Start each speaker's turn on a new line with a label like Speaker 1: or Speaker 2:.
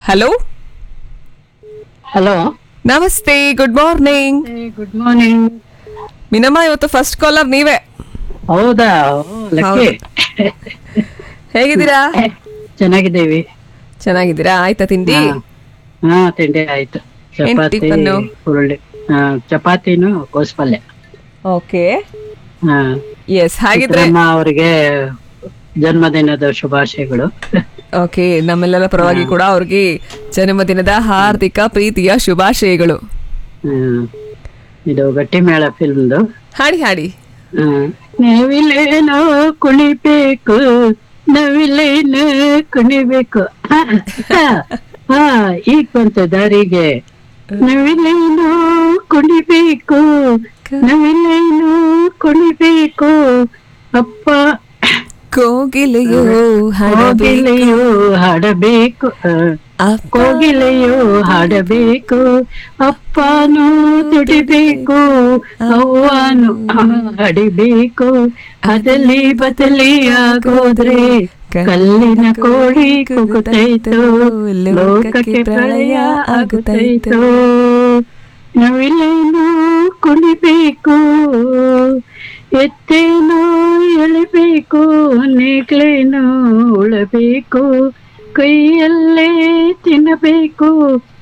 Speaker 1: Hello
Speaker 2: hello
Speaker 1: ನಮಸ್ತೆ good morning
Speaker 2: good morning
Speaker 1: ಮಿನಮ್ಮ ಇವತ್ತು ಫಸ್ಟ್ ಕಾಲರ್ ನೀವೇ
Speaker 2: ಹೌದಾ ಲಕ್ಕಿ
Speaker 1: ಹೇಗಿದ್ದೀರಾ
Speaker 2: ಚೆನ್ನಾಗಿದ್ದೇವೆ
Speaker 1: ಚೆನ್ನಾಗಿದ್ದೀರಾ ಆಯ್ತಾ ತಿಂಡಿ
Speaker 2: ಹಾ. ಹಾ ತಿಂಡಿ ಆಯ್ತು ಚಪಾತಿ
Speaker 1: ಟಿಫನ್ನು?
Speaker 2: ಹುರುಳಿ ಹಾ ಚಪಾತಿನು ಕೋಸ್ ಪಲ್ಯ
Speaker 1: ಓಕೆ
Speaker 2: ಹಾ
Speaker 1: ಎಸ್ ಹಾಗಿದ್ರೆ
Speaker 2: ಚಿತ್ರಮ್ಮ ಅವರಿಗೆ ಜನ್ಮದಿನದ ಶುಭಾಶಯಗಳು
Speaker 1: ಓಕೆ ನಮ್ಮೆಲ್ಲರ ಪರವಾಗಿ ಕೂಡ ಅವ್ರಿಗೆ ಜನ್ಮದಿನದ ಹಾರ್ದಿಕ ಪ್ರೀತಿಯ ಶುಭಾಶಯಗಳು
Speaker 2: ಹ್ಮ್. ಇದು ಗಟ್ಟಿ ಮೇಳ ಫಿಲ್ಮ್ದು
Speaker 1: ಹಾಡಿ ಹಾಡಿ
Speaker 2: ನವಿಲೇನೋ ಕುಣಿಬೇಕು ನವಿಲೇನು ಕುಣಿಬೇಕು ಹಾ ಈಗ ಬಂತು ದಾರಿಗೆ ನವಿಲೇನು ಕುಣಿಬೇಕು ನವಿಲೇನು ಕುಣಿಬೇಕು ಅಪ್ಪ
Speaker 1: ಕೋಗಿಲೆಯೋ ಹಾಡಬೇಕು
Speaker 2: ಕೋಗಿಲೆಯು ಹಾಡಬೇಕು ಆ,
Speaker 1: ಅಪ್ಪ
Speaker 2: ಕೋಗಿಲೆಯು ಹಾಡಬೇಕು ಅಪ್ಪನು ದುಡಿಬೇಕು ಅವ್ವನು ಹಾಡಿಬೇಕು ಅದಲಿ ಬದಲಿ ಆಗೋದ್ರೆ ಕಲ್ಲಿನ ಕೋಳಿ ಕುಗುತ್ತೈತು ಲೋಕಕ್ಕೆ ಪ್ರಳಯ ಆಗುತ್ತೈತು ನವಿಲೇನು ಕುಣಿಬೇಕು ಎತ್ತೇನು ಎಳಿಬೇಕು ನೇಗ್ಲೇನು ಉಳಬೇಕು ಕೈಯಲ್ಲೇ ತಿನ್ನಬೇಕು